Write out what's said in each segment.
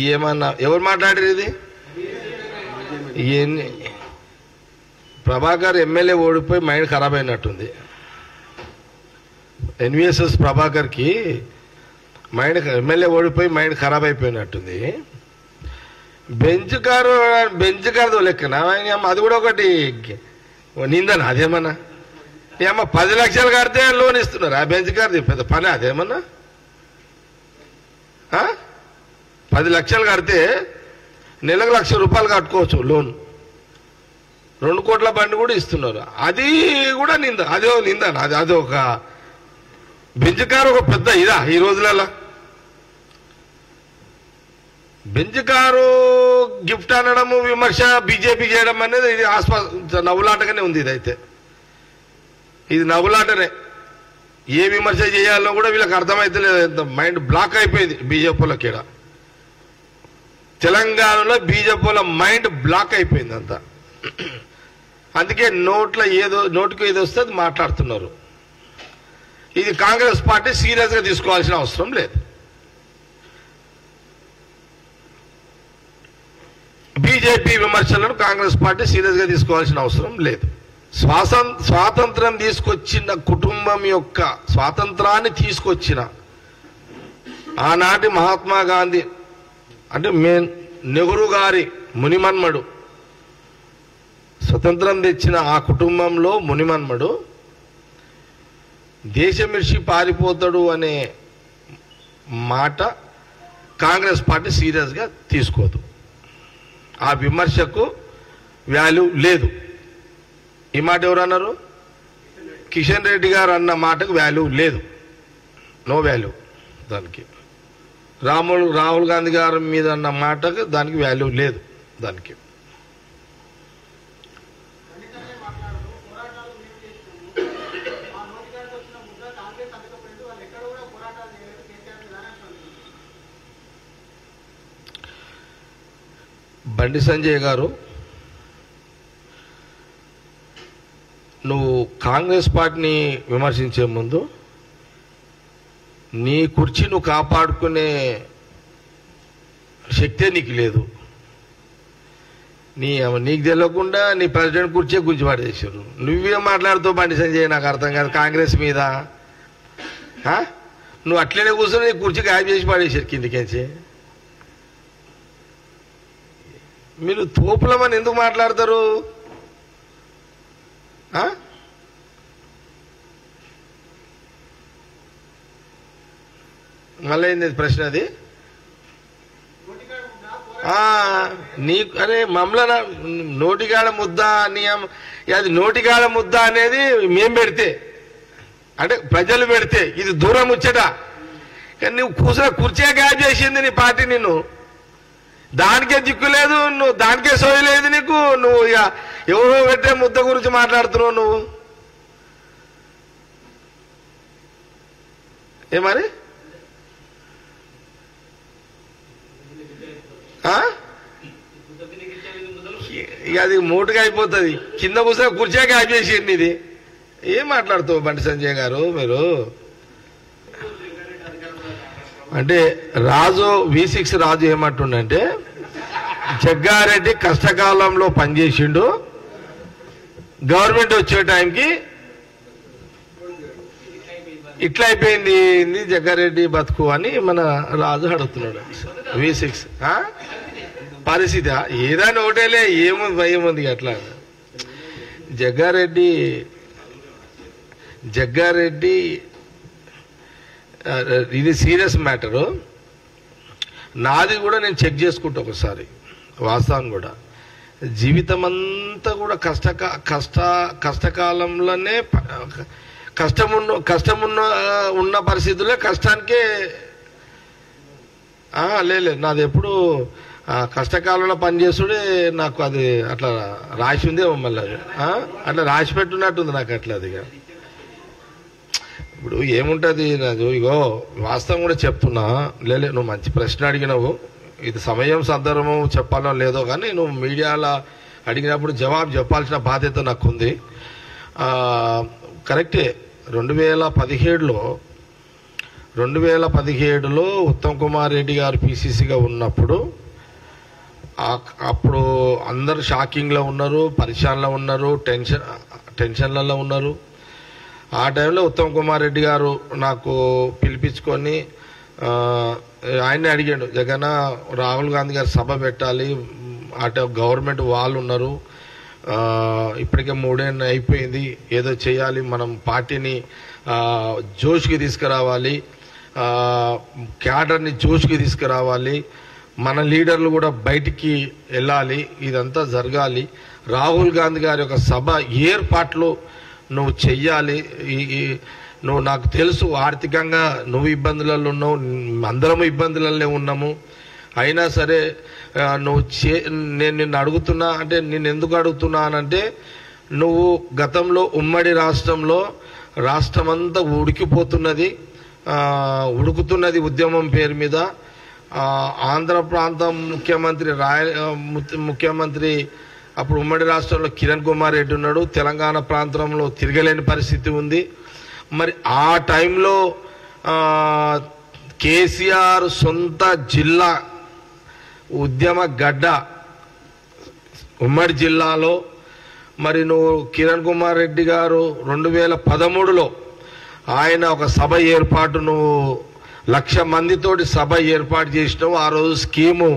ఏమన్నా ఎవరు మాట్లాడారు ఇది ఇవన్నీ ప్రభాకర్ ఎమ్మెల్యే ఓడిపోయి మైండ్ ఖరాబ్ అయినట్టుంది ఎన్విఎస్ఎస్ ప్రభాకర్కి మైండ్ ఎమ్మెల్యే ఓడిపోయి మైండ్ ఖరాబ్ అయిపోయినట్టుంది బెంచ్ కారు బెంచ్ కారు లెక్కన అది కూడా ఒకటి నిందన అదేమన్నా ఏమో పది లక్షలు కడితే లోన్ ఇస్తున్నారు ఆ బెంచ్ కార్ది పెద్ద పని అదేమన్నా ఆ? పది లక్షలు కడితే నెలకు లక్ష రూపాయలు కట్టుకోవచ్చు లోన్ రెండు కోట్ల బండి కూడా ఇస్తున్నారు అది కూడా నింద అదే నింద అది అది ఒక బెంచ్ కారు ఒక పెద్ద ఇదా ఈ రోజులలో బెంచ్ కారు గిఫ్ట్ అనడము విమర్శ బీజేపీ చేయడం అనేది ఇది ఆస్పా నవ్వులాటగానే ఉంది ఇదైతే ఇది నవ్వులాటనే ఏ విమర్శ చేయాలో కూడా వీళ్ళకి అర్థమైతే లేదు మైండ్ బ్లాక్ అయిపోయింది బీజేపీలోకి ఈడ తెలంగాణలో బీజేపీల మైండ్ బ్లాక్ అయిపోయింది అంతా అందుకే నోట్లో ఏదో నోటికి ఏదో వస్తే అది మాట్లాడుతున్నారు ఇది కాంగ్రెస్ పార్టీ సీరియస్గా తీసుకోవాల్సిన అవసరం లేదు బీజేపీ విమర్శలను కాంగ్రెస్ పార్టీ సీరియస్గా తీసుకోవాల్సిన అవసరం లేదు స్వాసం స్వాతంత్రం తీసుకొచ్చిన కుటుంబం యొక్క స్వాతంత్రాన్ని తీసుకొచ్చిన ఆనాటి మహాత్మా గాంధీ అంటే మే నెహ్రూ గారి మునిమన్మడు స్వతంత్రం తెచ్చిన ఆ కుటుంబంలో మునిమన్మడు దేశమిర్చి పారిపోతాడు అనే మాట కాంగ్రెస్ పార్టీ సీరియస్గా తీసుకోదు ఆ విమర్శకు వాల్యూ లేదు ఈ మాట ఎవరు అన్నారు కిషన్ రెడ్డి గారు అన్న మాటకు వాల్యూ లేదు నో వాల్యూ దానికి రాములు రాహుల్ గాంధీ గారి మీద అన్న మాటకు దానికి వాల్యూ లేదు దానికి ఖండితంగా మాట్లాడుతూ పోరాటాలు మేము చేసినాము మా నోటికాడికి వచ్చిన ముద్ర కాంగ్రెస్ అందుకపోయింది వాళ్ళు ఎక్కడ కూడా పోరాటాలు చేయలేదు కేసీఆర్ మీదనే అంటున్నారు. బండి సంజయ్ గారు నువ్వు కాంగ్రెస్ పార్టీని విమర్శించే ముందు నీ కుర్చీ నువ్వు కాపాడుకునే శక్తే నీకు లేదు నీ నీకు తెలియకుండా నీ ప్రెసిడెంట్ కుర్చీ గుంజి పడేసారు నువ్వేం మాట్లాడుతావు బండి సంజయ్ నాకు అర్థం కాదు కాంగ్రెస్ మీద ఆ? నువ్వు అట్లనే కూర్చొని నీ కుర్చీ గాయం చేసి పడేసారు కిందికేసి మీరు తోపులమని ఎందుకు మాట్లాడతారు ఆ? మళ్ళీ ఏంది ప్రశ్న అది నోటికాడ ఉందా ఆ, నీ అరే మమ్మల నోటిగాడ ముద్ద నియం అది నోటిగాడ ముద్ద అనేది మేం పెడితే అంటే ప్రజలు పెడితే ఇది దూరం ముచ్చట కానీ నువ్వు కూర్చున్న కుర్చీ గ్యాప్ చేసింది నీ పార్టీ నిన్ను దానికే దిక్కు లేదు నువ్వు దానికే సోయి లేదు నీకు నువ్వు ఇక ఎవరో పెట్టే ముద్ద గురించి మాట్లాడుతున్నావు నువ్వు ఏ మరి ఆ? ఇక అది మూటగా అయిపోతుంది కింద కూర్చొని కుర్చీగా ఆపేసేయండి ఇది ఏం మాట్లాడుతావు బండి సంజయ్ గారు మీరు అంటే రాజు వి సిక్స్ రాజు ఏమంటుండంటే జగ్గారెడ్డి కష్టకాలంలో పనిచేసిండు గవర్నమెంట్ వచ్చే టైంకి ఇట్లా అయిపోయింది ఏంది జగ్గారెడ్డి బతుకు అని మన రాజు అడుగుతున్నాడు వి సిక్స్ పరిస్థితి ఏదైనా ఒకటేలే ఏముంది భయం ఉంది అట్లా జగ్గారెడ్డి జగ్గారెడ్డి ఆ, ఇది సీరియస్ మ్యాటరు నాది కూడా నేను చెక్ చేసుకుంటా ఒకసారి వాస్తవం కూడా జీవితం అంతా కూడా కష్ట కష్ట కష్టకాలంలోనే ప- కష్టమున్న కష్టమున్న ఉన్న పరిస్థితుల్లో కష్టానికే ఆ, లే లే, నాది ఎప్పుడు ఆ, కష్టకాలంలో పనిచేసుడే నాకు అది అట్లా రాసి ఉందే మళ్ళీ అది ఆ? అట్లా రాసి పెట్టున్నట్టుంది నాకు అట్లా అది ఇక. ఇప్పుడు ఏముంటది నాకు ఇగో వాస్తవం కూడా చెప్తున్నా లేలే నువ్వు మంచి ప్రశ్న అడిగినావు ఇది సమయం సందర్భం చెప్పాలో లేదో కానీ నువ్వు మీడియాలో అడిగినప్పుడు జవాబు చెప్పాల్సిన బాధ్యత నాకు ఉంది ఆ, కరెక్టే రెండు వేల పదిహేడులో రెండు వేల పదిహేడులో ఉత్తమ్ కుమార్ రెడ్డి గారు పిసిసిగా ఉన్నప్పుడు ఆ- అప్పుడు అందరు షాకింగ్లో ఉన్నారు పరిశాన్లో ఉన్నారు టెన్షన్ టెన్షన్లలో ఉన్నారు ఆ టైంలో ఉత్తమ్ కుమార్ రెడ్డి గారు నాకు పిలిపించుకొని ఆ, ఆయన్ని అడిగాడు జగన్ రాహుల్ గాంధీ గారు సభ పెట్టాలి అటు గవర్నమెంట్ వాళ్ళు ఉన్నారు ఆ, ఇప్పటికే మూడేళ్ళు అయిపోయింది ఏదో చేయాలి మనం పార్టీని ఆ, జోష్కి తీసుకురావాలి ఆ, క్యాడర్ని జోష్కి తీసుకురావాలి మన లీడర్లు కూడా బయటికి వెళ్ళాలి ఇదంతా జరగాలి రాహుల్ గాంధీ గారి యొక్క సభ ఏర్పాట్లు నువ్వు చెయ్యాలి ఈ- ఈ నువ్వు నాకు తెలుసు ఆర్థికంగా నువ్వు ఇబ్బందులలో ఉన్నావు అందరం ఇబ్బందులలో ఉన్నాము అయినా సరే ఆ, నువ్వు చే నేను నిన్ను అడుగుతున్నా అంటే నేను ఎందుకు అడుగుతున్నానంటే నువ్వు గతంలో ఉమ్మడి రాష్ట్రంలో రాష్ట్రం అంతా ఉడికిపోతున్నది ఆ, ఉడుకుతున్నది ఉద్యమం పేరు మీద ఆ, ఆంధ్ర ప్రాంతం ముఖ్యమంత్రి రాయ ఆ, ము- ముఖ్యమంత్రి అప్పుడు ఉమ్మడి రాష్ట్రంలో కిరణ్ కుమార్ రెడ్డి ఉన్నాడు తెలంగాణ ప్రాంతంలో తిరగలేని పరిస్థితి ఉంది మరి ఆ టైంలో ఆ, కేసీఆర్ సొంత జిల్లా ఉద్యమ గడ్డ ఉమ్మడి జిల్లాలో మరి నువ్వు కిరణ్ కుమార్ రెడ్డి గారు రెండు వేల పదమూడులో ఆయన ఒక సభ ఏర్పాటు నువ్వు లక్ష మందితోటి సభ ఏర్పాటు చేసినావు ఆ రోజు scheme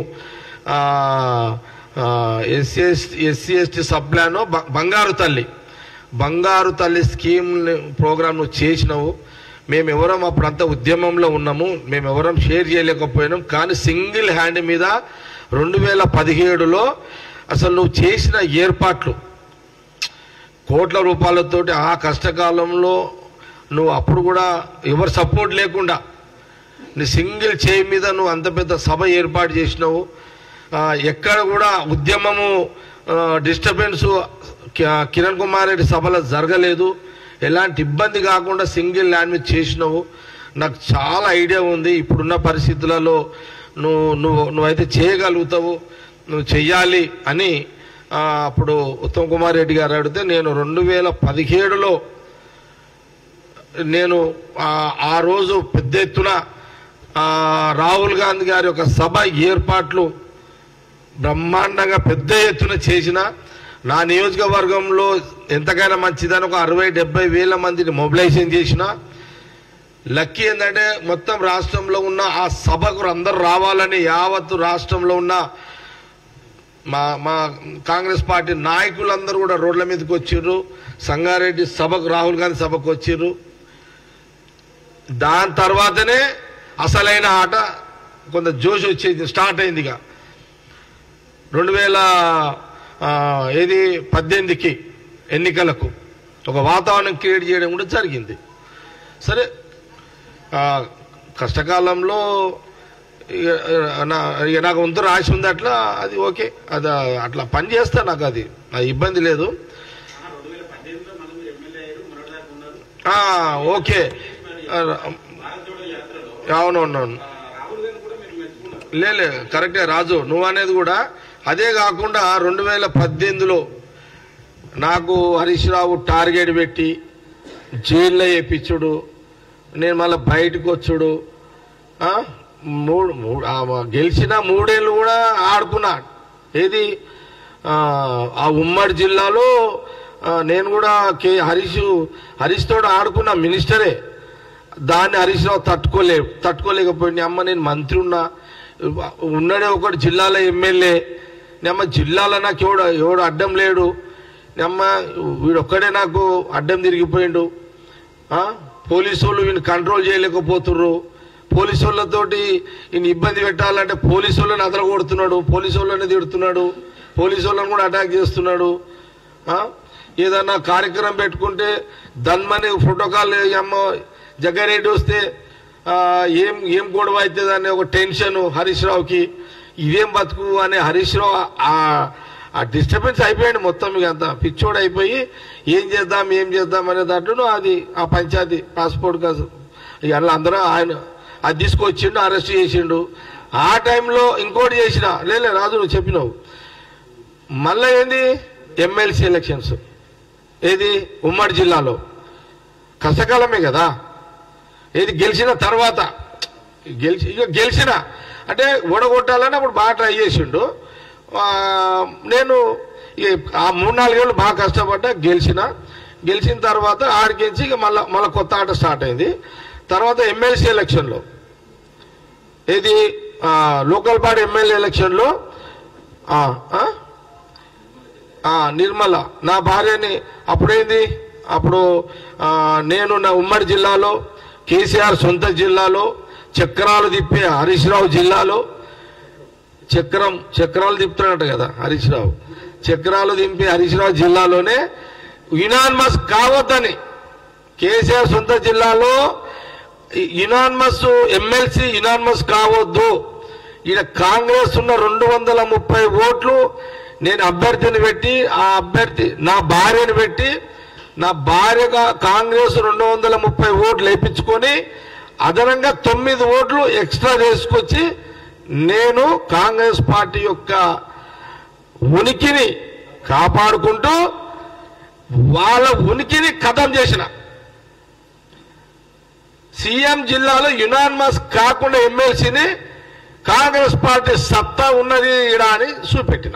SC SC ST subplan Bangaru Thalli బంగారు తల్లి స్కీమ్ ప్రోగ్రామ్ నువ్వు చేసినావు మేము ఎవరం అప్పుడంతా ఉద్యమంలో ఉన్నాము మేము ఎవరం షేర్ చేయలేకపోయినాం కానీ సింగిల్ హ్యాండ్ మీద రెండు వేల పదిహేడులో అసలు నువ్వు చేసిన ఏర్పాట్లు కోట్ల రూపాయలతోటి ఆ కష్టకాలంలో నువ్వు అప్పుడు కూడా ఎవరు సపోర్ట్ లేకుండా నీ సింగిల్ చేయి మీద నువ్వు అంత పెద్ద సభ ఏర్పాటు చేసినావు ఆ, ఎక్కడ కూడా ఉద్యమము డిస్టర్బెన్స్ కిరణ్ కుమార్ రెడ్డి సభలో జరగలేదు ఎలాంటి ఇబ్బంది కాకుండా సింగిల్ ల్యాండ్ మీద చేసినావు నాకు చాలా ఐడియా ఉంది ఇప్పుడున్న పరిస్థితులలో నువ్వు నువ్వు నువ్వైతే చేయగలుగుతావు నువ్వు చెయ్యాలి అని ఆ, అప్పుడు ఉత్తమ్ కుమార్ రెడ్డి గారు అడిగితే నేను రెండు వేల పదిహేడులో నేను ఆ, ఆ రోజు పెద్ద ఎత్తున ఆ, రాహుల్ గాంధీ గారి యొక్క సభ ఏర్పాట్లు బ్రహ్మాండంగా పెద్ద ఎత్తున చేసిన నా నియోజకవర్గంలో ఎంతకైనా మంచిదని ఒక అరవై డెబ్బై వేల మందిని మొబిలైజేషన్ చేసిన లక్కీ ఏంటంటే మొత్తం రాష్ట్రంలో ఉన్న ఆ సభకు అందరూ రావాలని యావత్తు రాష్ట్రంలో ఉన్న మా మా కాంగ్రెస్ పార్టీ నాయకులందరూ కూడా రోడ్ల మీదకి వచ్చిర్రు సంగారెడ్డి సభకు రాహుల్ గాంధీ సభకు వచ్చిర్రు దాని తర్వాతనే అసలైన ఆట కొంత జోష్ వచ్చేది స్టార్ట్ అయింది ఇక రెండు వేల ఆ, ఏది పద్దెనిమిదికి ఎన్నికలకు ఒక వాతావరణం క్రియేట్ చేయడం కూడా జరిగింది సరే ఆ, కష్టకాలంలో ఇక, నా- ఇక నాకు వంతు రాసి ఉంది అట్లా అది ఓకే అది అట్లా పని చేస్తా నాకు అది అది ఇబ్బంది లేదు రెండు వేల పద్దెనిమిదిలో మనం ఎమ్మెల్యే అయ్యారు మొన్నటిదాకా ఉన్నారు ఆ, ఓకే ఆ, భారత్ జోడో యాత్రలో అవునవునవును ఆ, రాహుల్ గాంధీ కూడా మీరు మెచ్చుకున్నారు లేలే కరెక్టే రాజు నువ్వు అనేది కూడా అదే కాకుండా రెండు వేల పద్దెనిమిదిలో నాకు హరీష్ రావు టార్గెట్ పెట్టి జైల్లో వేయించుడు నేను మళ్ళీ బయటకు వచ్చుడు ఆ, మూడు మూడు ఆ, గెలిచిన మూడేళ్ళు కూడా ఆడుకున్నా ఏది ఆ, ఆ ఉమ్మడి జిల్లాలో ఆ, నేను కూడా కే హరీష్ హరీష్ తోడు ఆడుకున్నా మినిస్టరే దాన్ని హరీష్ రావు తట్టుకోలే తట్టుకోలేకపోయింది అమ్మ నేను మంత్రి ఉన్నా ఉన్నడే ఒకటి జిల్లాలో ఎమ్మెల్యే అమ్మ జిల్లాలో నాకు ఎవడు ఎవడు అడ్డం లేడు అమ్మ వీడొక్కడే నాకు అడ్డం తిరిగిపోయిండు ఆ? పోలీసు వాళ్ళు వీని కంట్రోల్ చేయలేకపోతుర్రు పోలీసు వాళ్ళతోటి ఈయన ఇబ్బంది పెట్టాలంటే పోలీసు వాళ్ళని అదర కొడుతున్నాడు పోలీసు వాళ్ళని తిడుతున్నాడు పోలీసు వాళ్ళని కూడా అటాక్ చేస్తున్నాడు ఆ? ఏదన్నా కార్యక్రమం పెట్టుకుంటే దన్మని ప్రోటోకాల్ అమ్మ జగ్గారెడ్డి వస్తే ఆ, ఏం ఏం గొడవ అవుతుంది అనే ఒక టెన్షన్ హరీష్ రావుకి ఇదేం బతుకు అనే హరీష్ రావు ఆ- ఆ డిస్టర్బెన్స్ అయిపోయాడు మొత్తం ఇక అంతా పిచ్చోడు అయిపోయి ఏం చేద్దాం ఏం చేద్దాం అనే దాంట్లో అది ఆ పంచాయతీ పాస్పోర్ట్ కాదు ఇక అలా అందరూ ఆయన అది తీసుకొచ్చిండు అరెస్ట్ చేసిండు ఆ టైంలో ఇంకోటి చేసిన లేలే రాజు నువ్వు చెప్పినావు మళ్ళీ ఏంది ఎమ్మెల్సీ ఎలక్షన్స్ ఏది ఉమ్మడి జిల్లాలో కష్టకాలమే కదా ఏది గెలిచిన తర్వాత గెలిచి ఇక గెలిచిన అంటే ఓడగొట్టాలని అప్పుడు బాగా ట్రై చేసిండు ఆ, నేను ఈ ఆ మూడు నాలుగేళ్ళు బాగా కష్టపడ్డా గెలిచిన గెలిచిన తర్వాత ఆడికించి ఇక మళ్ళీ మళ్ళీ కొత్త ఆట స్టార్ట్ అయింది తర్వాత ఎమ్మెల్సీ ఎలక్షన్లో ఇది ఆ, లోకల్ బాడీ ఎమ్మెల్యే ఎలక్షన్లో ఆ, ఆ? ఆ, నిర్మల నా భార్యని అప్పుడేంది అప్పుడు ఆ, నేను నా ఉమ్మడి జిల్లాలో కేసీఆర్ సొంత జిల్లాలో చక్రాలు తిప్పే హరీష్ రావు జిల్లాలో చక్రం చక్రాలు తిప్పుతున్నాడు కదా హరీష్ రావు చక్రాలు దింపి హరీష్ రావు జిల్లాలోనే యునాన్మస్ కావద్దని కేసీఆర్ సొంత జిల్లాలో యునాన్మస్ ఎమ్మెల్సీ యునాన్మస్ కావద్దు ఈయన కాంగ్రెస్ ఉన్న రెండు వందల ముప్పై ఓట్లు నేను అభ్యర్థిని పెట్టి ఆ అభ్యర్థి నా భార్యను పెట్టి నా భార్యగా కాంగ్రెస్ రెండు వందల ముప్పై ఓట్లు వేయించుకొని అదనంగా తొమ్మిది ఓట్లు ఎక్స్ట్రా చేసుకొచ్చి నేను కాంగ్రెస్ పార్టీ యొక్క ఉనికిని కాపాడుకుంటూ వాళ్ళ ఉనికిని ఖతం చేసిన సీఎం జిల్లాలో యునానిమస్ కాకుండా ఎమ్మెల్సీని కాంగ్రెస్ పార్టీ సత్తా ఉన్నది ఈడ అని చూపెట్టిన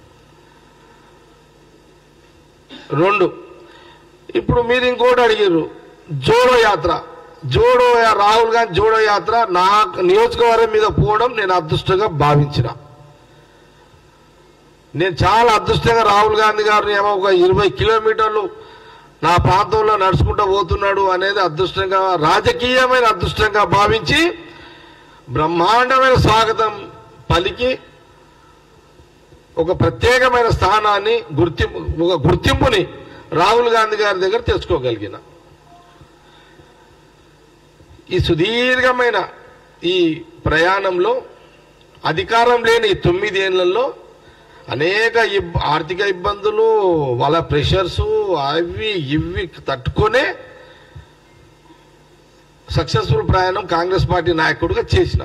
రెండు ఇప్పుడు మీరు ఇంకోటి అడిగారు జోడో యాత్ర జోడో యా- రాహుల్ గాంధీ జోడో యాత్ర నా నియోజకవర్గం మీద పోవడం నేను అదృష్టంగా భావించిన నేను చాలా అదృష్టంగా రాహుల్ గాంధీ గారిని ఏమో ఒక ఇరవై కిలోమీటర్లు నా ప్రాంతంలో నడుచుకుంటూ పోతున్నాడు అనేది అదృష్టంగా రాజకీయమైన అదృష్టంగా భావించి బ్రహ్మాండమైన స్వాగతం పలికి ఒక ప్రత్యేకమైన స్థానాన్ని గుర్తింపు ఒక గుర్తింపుని రాహుల్ గాంధీ గారి దగ్గర తెచ్చుకోగలిగిన ఈ సుదీర్ఘమైన ఈ ప్రయాణంలో అధికారం లేని ఈ తొమ్మిదేళ్లలో అనేక ఇబ్- ఆర్థిక ఇబ్బందులు వాళ్ళ ప్రెషర్స్ అవి ఇవి తట్టుకొనే సక్సెస్ఫుల్ ప్రయాణం కాంగ్రెస్ పార్టీ నాయకుడిగా చేసిన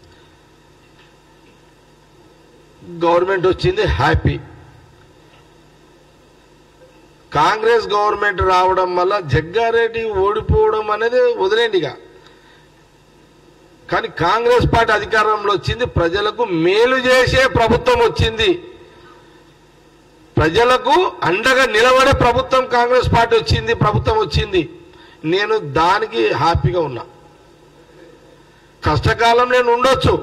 గవర్నమెంట్ వచ్చింది హ్యాపీ కాంగ్రెస్ గవర్నమెంట్ రావడం వల్ల జగ్గారెడ్డి ఓడిపోవడం అనేది వదిలేండి ఇక కానీ కాంగ్రెస్ పార్టీ అధికారంలో వచ్చింది ప్రజలకు మేలు చేసే ప్రభుత్వం వచ్చింది ప్రజలకు అండగా నిలబడే ప్రభుత్వం కాంగ్రెస్ పార్టీ వచ్చింది ప్రభుత్వం వచ్చింది నేను దానికి హ్యాపీగా ఉన్నా కష్టకాలం నేను ఉండొచ్చు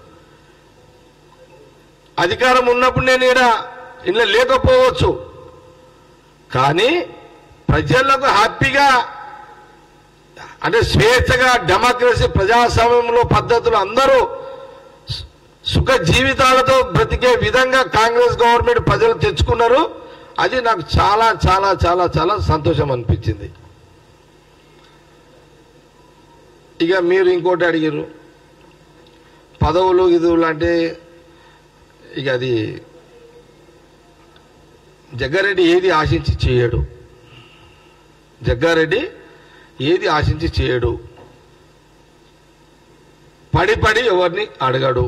అధికారం ఉన్నప్పుడు నేను ఈడ ఇలా లేకపోవచ్చు కానీ ప్రజలకు హ్యాపీగా అంటే స్వేచ్ఛగా డెమోక్రసీ ప్రజాస్వామ్యంలో పద్ధతులు అందరూ సు- సుఖ జీవితాలతో బ్రతికే విధంగా కాంగ్రెస్ గవర్నమెంట్ ప్రజలు తెచ్చుకున్నారు అది నాకు చాలా చాలా చాలా చాలా సంతోషం అనిపించింది ఇక మీరు ఇంకోటి అడిగారు పదవులు ఇదువులు అంటే ఇక అది జగ్గారెడ్డి ఏది ఆశించి చేయడు జగ్గారెడ్డి ఏది ఆశించి చేయడు పడి పడి ఎవరిని అడగడు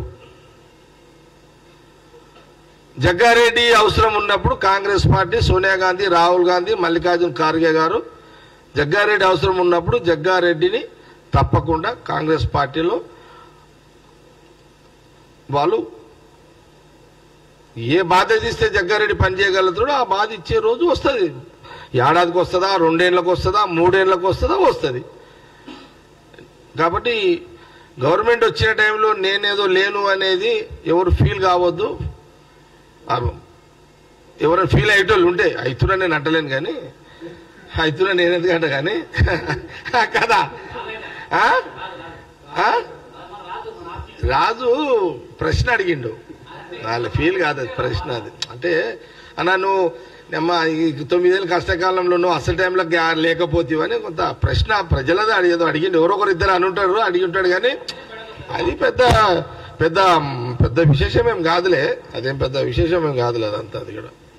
జగ్గారెడ్డి అవసరం ఉన్నప్పుడు కాంగ్రెస్ పార్టీ సోనియా గాంధీ రాహుల్ గాంధీ మల్లికార్జున్ ఖార్గే గారు జగ్గారెడ్డి అవసరం ఉన్నప్పుడు జగ్గారెడ్డిని తప్పకుండా కాంగ్రెస్ పార్టీలో వాళ్ళు ఏ బాధ్యత ఇస్తే జగ్గారెడ్డి పనిచేయగలుగుతాడో ఆ బాధ ఇచ్చే రోజు వస్తుంది ఏడాదికి వస్తుందా రెండేళ్లకు వస్తుందా మూడేళ్లకు వస్తుందా వస్తుంది కాబట్టి గవర్నమెంట్ వచ్చిన టైంలో నేనేదో లేను అనేది ఎవరు ఫీల్ కావద్దు ఆ, ఎవరైనా ఫీల్ అయ్యేటోళ్ళు ఉంటే అవుతున్నా నేను అంటలేను కానీ అవుతున్నా నేను ఎందుకంట కానీ కదా ఆ? ఆ? రాజు ప్రశ్న అడిగిండు వాళ్ళ ఫీల్ కాదు అది ప్రశ్న అది అంటే అన్నా నువ్వు అమ్మా ఈ తొమ్మిదేళ్ళ కష్టకాలంలో నువ్వు అసలు టైంలో గ్యా- లేకపోతేవని కొంత ప్రశ్న ప్రజలదే అడిగేదో అడిగిండు ఎవరో ఒకరు ఇద్దరు అని ఉంటారు అడిగి ఉంటాడు కానీ అది పెద్ద పెద్ద పెద్ద విశేషమేం కాదులే అదేం పెద్ద విశేషమేం కాదులే అదంతా అది కూడా